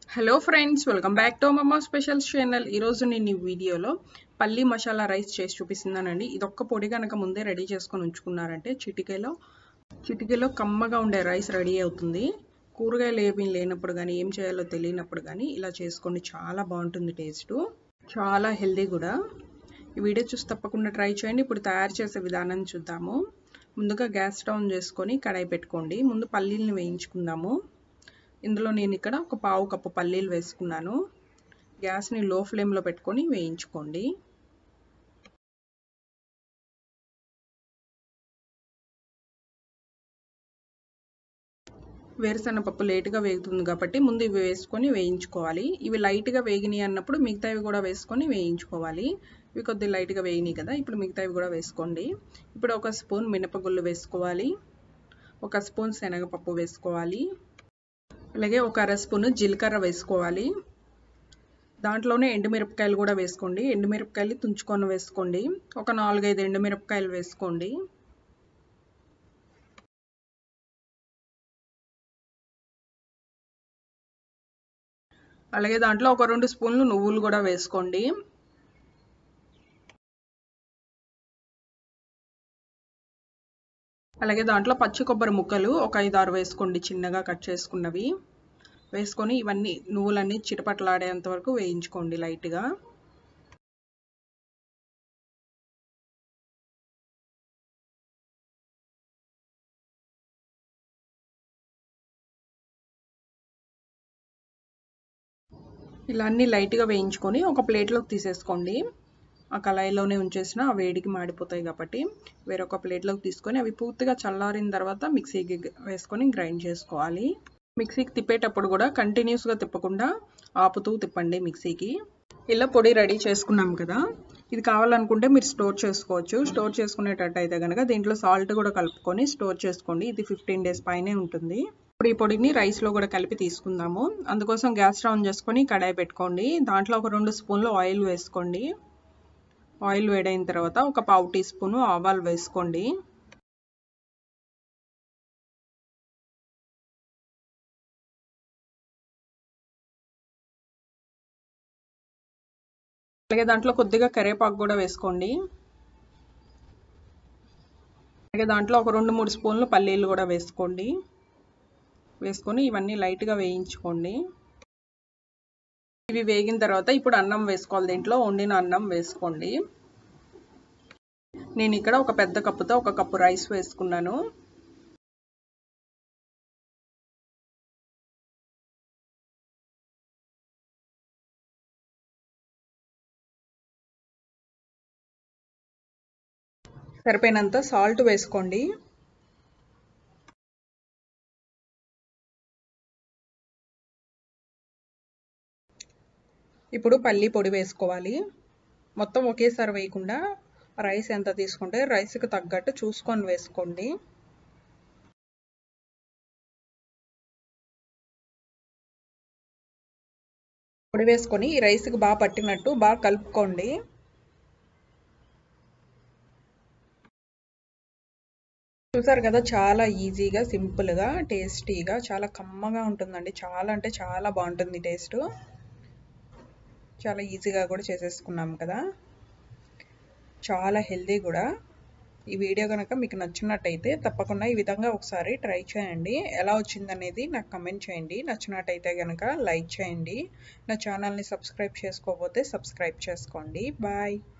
hello friends welcome back to mamma specials channel ఈరోజు నేను ఈ వీడియోలో పల్లి మసాలా రైస్ చేసి చూపిస్తున్నానండి ఇది ఒక్క పొడి కనుక ముందే రెడీ చేసుకొని ఉంచుకున్నారంటే చిటికెలో చిటికెలో కమ్మగా ఉండే రైస్ రెడీ అవుతుంది కూరగాయలు ఏమీ లేనప్పుడు కానీ ఏం చేయాలో తెలియనప్పుడు కానీ ఇలా చేసుకోండి చాలా బాగుంటుంది టేస్ట్ చాలా హెల్దీ కూడా ఈ వీడియో చూసి తప్పకుండా ట్రై చేయండి ఇప్పుడు తయారు చేసే విధానం చూద్దాము ముందుగా గ్యాస్ స్టవ్ చేసుకొని కడాయి పెట్టుకోండి ముందు పల్లీలను వేయించుకుందాము ఇందులో నేను ఇక్కడ ఒక పావు కప్పు పల్లీలు వేసుకున్నాను గ్యాస్ని లో ఫ్లేమ్లో పెట్టుకొని వేయించుకోండి వేరుశనగపప్పు లేటుగా వేగుతుంది కాబట్టి ముందు ఇవి వేసుకొని వేయించుకోవాలి ఇవి లైట్గా వేగినాయి అన్నప్పుడు మిగతావి కూడా వేసుకొని వేయించుకోవాలి ఇవి కొద్దిగా లైట్గా వేగినాయి కదా ఇప్పుడు మిగతావి కూడా వేసుకోండి ఇప్పుడు ఒక స్పూన్ మినపగుళ్ళు వేసుకోవాలి ఒక స్పూన్ శనగపప్పు వేసుకోవాలి అలాగే ఒక అర స్పూన్ జీలకర్ర వేసుకోవాలి దాంట్లోనే ఎండుమిరపకాయలు కూడా వేసుకోండి ఎండుమిరపకాయలు తుంచుకొని వేసుకోండి ఒక నాలుగైదు ఎండుమిరపకాయలు వేసుకోండి అలాగే దాంట్లో ఒక రెండు స్పూన్లు నువ్వులు కూడా వేసుకోండి అలాగే దాంట్లో పచ్చి కొబ్బరి ముక్కలు ఒక ఐదు ఆరు వేసుకోండి చిన్నగా కట్ చేసుకున్నవి వేసుకొని ఇవన్నీ నువ్వులన్నీ చిటపట్లాడేంత వరకు వేయించుకోండి లైట్గా ఇలా అన్నీ లైట్గా వేయించుకొని ఒక ప్లేట్లోకి తీసేసుకోండి ఆ కళాయిలోనే ఉంచేసిన ఆ వేడికి మాడిపోతాయి కాబట్టి వేరొక ప్లేట్లోకి తీసుకొని అవి పూర్తిగా చల్లారిన తర్వాత మిక్సీకి వేసుకొని గ్రైండ్ చేసుకోవాలి మిక్సీకి తిప్పేటప్పుడు కూడా కంటిన్యూస్గా తిప్పకుండా ఆపుతూ తిప్పండి మిక్సీకి ఇలా పొడి రెడీ చేసుకున్నాం కదా ఇది కావాలనుకుంటే మీరు స్టోర్ చేసుకోవచ్చు స్టోర్ చేసుకునేటట్టు అయితే కనుక దీంట్లో సాల్ట్ కూడా కలుపుకొని స్టోర్ చేసుకోండి ఇది ఫిఫ్టీన్ డేస్ పైనే ఉంటుంది ఇప్పుడు ఈ పొడిని రైస్లో కూడా కలిపి తీసుకుందాము అందుకోసం గ్యాస్ ఆన్ చేసుకొని కడాయి పెట్టుకోండి దాంట్లో ఒక రెండు స్పూన్లు ఆయిల్ వేసుకోండి ఆయిల్ వేడైన తర్వాత ఒక పావు టీ స్పూను ఆవాలు వేసుకోండి అలాగే దాంట్లో కొద్దిగా కరివేపాకు కూడా వేసుకోండి అలాగే దాంట్లో ఒక రెండు మూడు స్పూన్లు పల్లీలు కూడా వేసుకోండి వేసుకొని ఇవన్నీ లైట్గా వేయించుకోండి ఇవి వేగిన తర్వాత ఇప్పుడు అన్నం వేసుకోవాలి దీంట్లో వండిన అన్నం వేసుకోండి నేను ఇక్కడ ఒక పెద్ద కప్పుతో ఒక కప్పు రైస్ వేసుకున్నాను సరిపోయినంత సాల్ట్ వేసుకోండి ఇప్పుడు పల్లి పొడి వేసుకోవాలి మొత్తం ఒకేసారి వేయకుండా రైస్ ఎంత తీసుకుంటే రైస్కి తగ్గట్టు చూసుకొని వేసుకోండి పొడి వేసుకొని ఈ రైస్కి బాగా పట్టినట్టు బాగా కలుపుకోండి చూసారు కదా చాలా ఈజీగా సింపుల్గా టేస్టీగా చాలా కమ్మగా ఉంటుందండి చాలా అంటే చాలా బాగుంటుంది టేస్ట్ చాలా ఈజీగా కూడా చేసేసుకున్నాం కదా చాలా హెల్దీ కూడా ఈ వీడియో కనుక మీకు నచ్చినట్టయితే తప్పకుండా ఈ విధంగా ఒకసారి ట్రై చేయండి ఎలా వచ్చిందనేది నాకు కమెంట్ చేయండి నచ్చినట్టయితే కనుక లైక్ చేయండి నా ఛానల్ని సబ్స్క్రైబ్ చేసుకోకపోతే సబ్స్క్రైబ్ చేసుకోండి బాయ్